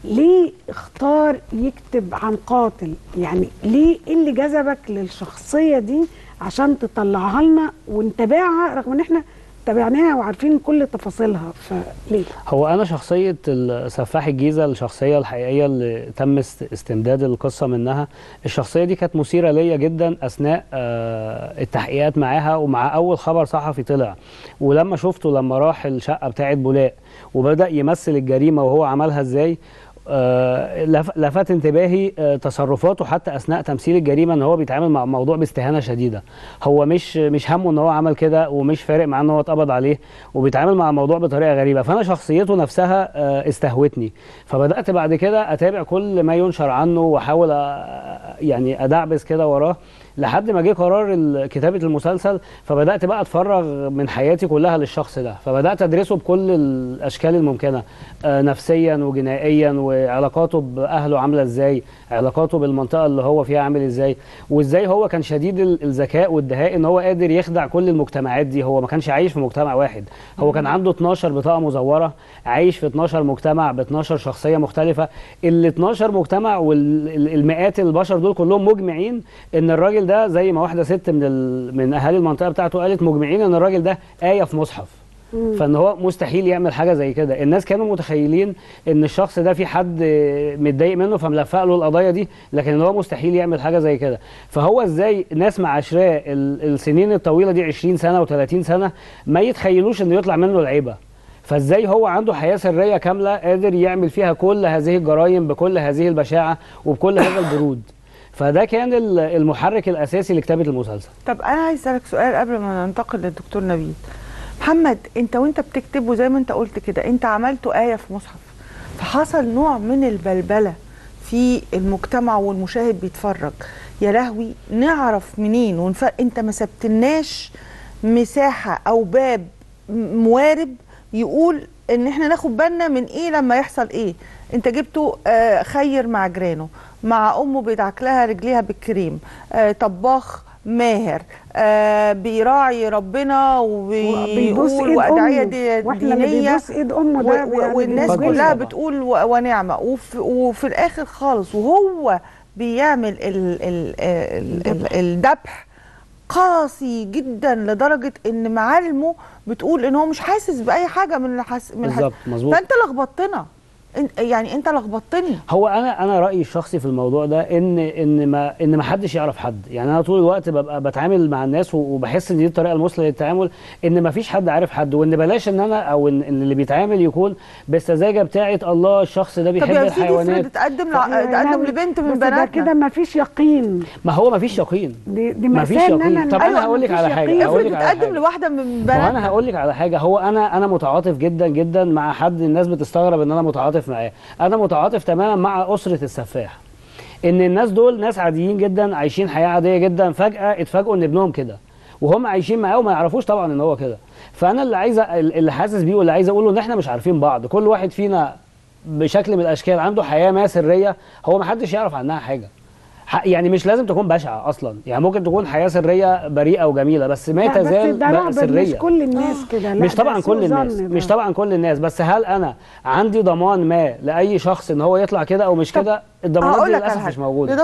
ليه اختار يكتب عن قاتل يعني ليه ايه اللي جذبك للشخصيه دي عشان تطلعها لنا ونتابعها رغم ان احنا تابعناها وعارفين كل تفاصيلها فليه هو انا شخصيه سفاح الجيزه الشخصيه الحقيقيه اللي تم است- استمداد القصه منها الشخصيه دي كانت مثيره ليا جدا اثناء آه، التحقيقات معاها ومع اول خبر صحفي طلع ولما شفته لما راح الشقه بتاعه بولاق وبدا يمثل الجريمه وهو عملها ازاي آه، لف- لفت انتباهي آه، تصرفاته حتى اثناء تمثيل الجريمه ان هو بيتعامل مع الموضوع باستهانه شديده هو مش مش همه ان هو عمل كده ومش فارق معاه ان هو اتقبض عليه وبيتعامل مع الموضوع بطريقه غريبه فانا شخصيته نفسها آه، استهوتني فبدات بعد كده اتابع كل ما ينشر عنه واحاول أ- يعني ادعبس كده وراه لحد ما جه قرار ال- كتابه المسلسل فبدات بقى اتفرغ من حياتي كلها للشخص ده فبدات ادرسه بكل الاشكال الممكنه آه، نفسيا وجنائيا وعلاقاته باهله عامله ازاي علاقاته بالمنطقه اللي هو فيها عامل ازاي وازاي هو كان شديد ال- الذكاء والدهاء ان هو قادر يخدع كل المجتمعات دي هو ما كانش عايش في مجتمع واحد هو كان عنده 12 بطاقه مزوره عايش في 12 مجتمع ب 12 شخصيه مختلفه ال 12 مجتمع والمئات البشر دول كلهم مجمعين ان الراجل ده زي ما واحده ست من ال... من اهالي المنطقه بتاعته قالت مجمعين ان الراجل ده ايه في مصحف فان هو مستحيل يعمل حاجه زي كده الناس كانوا متخيلين ان الشخص ده في حد متضايق منه فملفق له القضايا دي لكن هو مستحيل يعمل حاجه زي كده فهو ازاي ناس معاشراه ال- السنين الطويله دي 20 سنه و30 سنه ما يتخيلوش انه يطلع منه العيبه فازاي هو عنده حياه سريه كامله قادر يعمل فيها كل هذه الجرائم بكل هذه البشاعه وبكل هذا البرود فده كان ال- المحرك الاساسي لكتابه المسلسل طب انا عايز اسالك سؤال قبل ما ننتقل للدكتور نبيل محمد انت وانت بتكتبه زي ما انت قلت كده انت عملته آية في مصحف فحصل نوع من البلبلة في المجتمع والمشاهد بيتفرج يا لهوي نعرف منين ونف... انت ما سبتلناش مساحة او باب م- موارب يقول ان احنا ناخد بالنا من ايه لما يحصل ايه انت جبته آه خير مع جيرانه مع امه بيدعك لها رجليها بالكريم آه طباخ ماهر آه بيراعي ربنا وبيبوس وبيقول ايد وادعيه امه دي واحنا لما دينيه بيبوس ايد امه ده و- و- يعني والناس بيبقى كلها طبعا. بتقول و- ونعمه وفي, وفي الاخر خالص وهو بيعمل ال ال ال ال الذبح قاسي جدا لدرجه ان معالمه بتقول ان هو مش حاسس باي حاجه من الحس من الحس بالظبط مظبوط فانت لخبطتنا انت يعني انت لخبطتني هو انا انا رايي الشخصي في الموضوع ده ان ان ما ان ما حدش يعرف حد يعني انا طول الوقت ببقى بتعامل مع الناس و- وبحس ان دي الطريقه المثلى للتعامل ان ما فيش حد عارف حد وان بلاش ان انا او ان إن اللي بيتعامل يكون بالسذاجه بتاعه الله الشخص ده طب بيحب يا سيدي افرض الحيوانات اتقدم لا، لع- اتقدم لا، لبنت من بس ده بناتنا كده ما فيش يقين ما هو ما فيش يقين دي دي ما فيش مأساة إن يقين. طب أنا أنا هقول لك مفيش على حاجة. يقين. هقول افرض لك على اتقدم حاجة. لواحده من ما هو بناتنا انا هقول لك على حاجه هو انا انا متعاطف جدا جدا مع حد الناس بتستغرب ان انا متعاطف معاه انا متعاطف تماما مع اسره السفاح ان الناس دول ناس عاديين جدا عايشين حياه عاديه جدا فجاه اتفاجئوا ان ابنهم كده وهم عايشين معاه وما يعرفوش طبعا ان هو كده فانا اللي عايز أ- اللي حاسس بيه واللي عايز اقوله ان احنا مش عارفين بعض كل واحد فينا بشكل من الاشكال عنده حياه ما سريه هو ما حدش يعرف عنها حاجه ح- يعني مش لازم تكون بشعه اصلا يعني ممكن تكون حياه سريه بريئه وجميله بس ما لا، بس تزال ده بقى رعب سريه مش كل الناس كده لا مش ده طبعا سوء كل الناس ظن ده. مش طبعا كل الناس بس هل انا عندي ضمان ما لاي شخص ان هو يطلع كده او مش طب كده الضمانات هقول دي لك على للاسف حاجة. مش موجوده